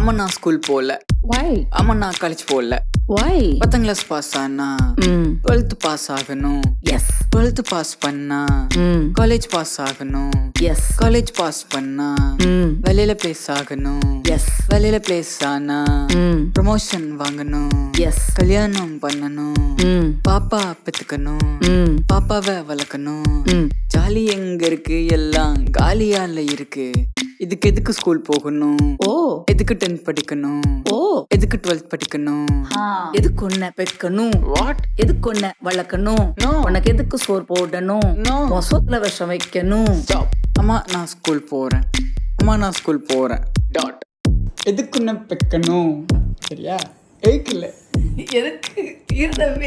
அம்மா நான் ஸ்கூல் போகல Why? அம்மா நான் காலேஜ் போகல Why? பத்தாம் கிளாஸ் பாஸ் ஆனா Mm. டுவெல்த் பாஸ் ஆகணும் Yes. டுவெல்த் பாஸ் பண்ணா Mm. காலேஜ் பாஸ் ஆகணும் Yes. காலேஜ் பாஸ் பண்ணா Mm. வெளியில பிளேஸ் ஆகணும் Yes. வெளியில பிளேஸ் ஆனா Mm. ப்ரமோஷன் வாங்கணும் Yes. கல்யாணம் பண்ணணும் Mm. பாப்பா பெத்துக்கணும் Mm. பாப்பாவை வளர்க்கணும் Mm. ஜாலி எங்க இருக்கு எல்லாம் காலியால இருக்கு இதுக்கு எதுக்கு ஸ்கூல் போகணும் Oh. எதுக்கு டென்த் படிக்கணும் Oh. எதுக்கு டுவெல்த் படிக்கணும் எதுக்கு ஒன்ன பெக்கணும் வாட் எதுக்கு ஒன்ன வளர்க்கணும் No. உனக்கு எதுக்கு சோறு போடணும் No. உன் சோத்துல விஷம் வைக்கணும் ஸ்டாப் அம்மா நான் ஸ்கூல் போறேன் அம்மா நான் ஸ்கூல் போறேன் டாட் எதுக்கு நான் பெக்கணும் சரியா ஏய்க்கல எதுக்கு இருந்தவே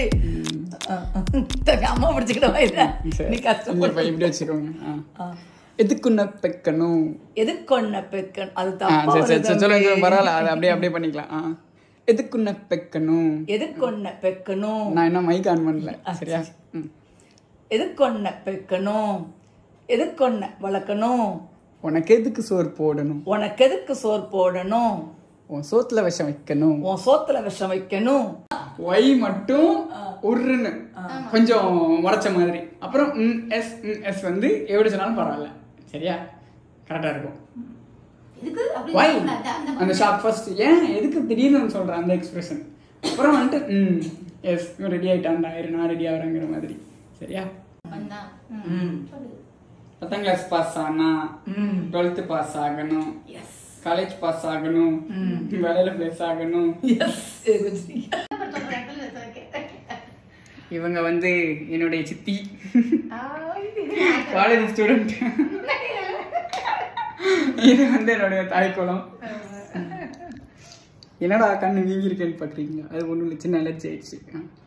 அம்மா பிடிச்சிக்கிட்டவா இத நீ கஷ்டப்பட்டு இப்படி வச்சுக்கோங்க ஆ. எதுக்கு நான் பெக்கணும் எதுக்கு ஒன்ன பெக்கணும் அது ஆ தப்பா சரி சரி வருது சரி சொல்லுங்க தம்பி. சொல்லுங்க, பரவாயில்ல அது அப்படியே அப்படியே பண்ணிக்கலாம் ஆ எதுக்கு நான் பெக்கணும் எதுக்கு ஒன்ன பெக்கணும் நான் என்ன மைக் ஆன் பண்ணல சரியா ம் எதுக்கு ஒன்ன பெக்கணும் எதுக்கு ஒன்ன வளர்க்கணும் உனக்கு எதுக்கு சோறு போடணும் உனக்கு எதுக்கு சோறு போடணும் உன் சோத்துல விஷம் வைக்கணும் உன் சோத்துல விஷம் வைக்கணும் ஒய் மட்டும் உருன்னு கொஞ்சம் முறைச்ச மாதிரி அப்புறம் ம் எஸ் ம் எஸ் வந்து எப்படி சொன்னாலும் பரவாயில்ல சரியா கரெக்டாக இருக்கும் ஒய் அந்த ஷாப் ஃபர்ஸ்ட் ஏன் எதுக்கு திடீர்னு சொல்கிறேன் அந்த எக்ஸ்பிரஷன் அப்புறம் வந்துட்டு ம் எஸ் இவன் ரெடி ஆகிட்டான்டா இரு நான் ரெடி ஆகிறேங்கிற மாதிரி சரியா ம். பத்தாம் கிளாஸ் பாஸ் ஆனா ம். டுவெல்த்து பாஸ் ஆகணும் Yes. காலேஜ் பாஸ் ஆகணும் வேலையில பிளேஸ் ஆகணும் Yes. இது கொஞ்சம் இவங்க வந்து என்னுடைய சித்தி காலேஜ் ஸ்டூடெண்ட் இது வந்து என்னுடைய தாய்க்குளம் என்னடா கண்ணு வீங்கிருக்கேன்னு பாக்குறீங்க அது ஒண்ணும் இல்லை சின்ன அலர்ஜி ஆயிடுச்சு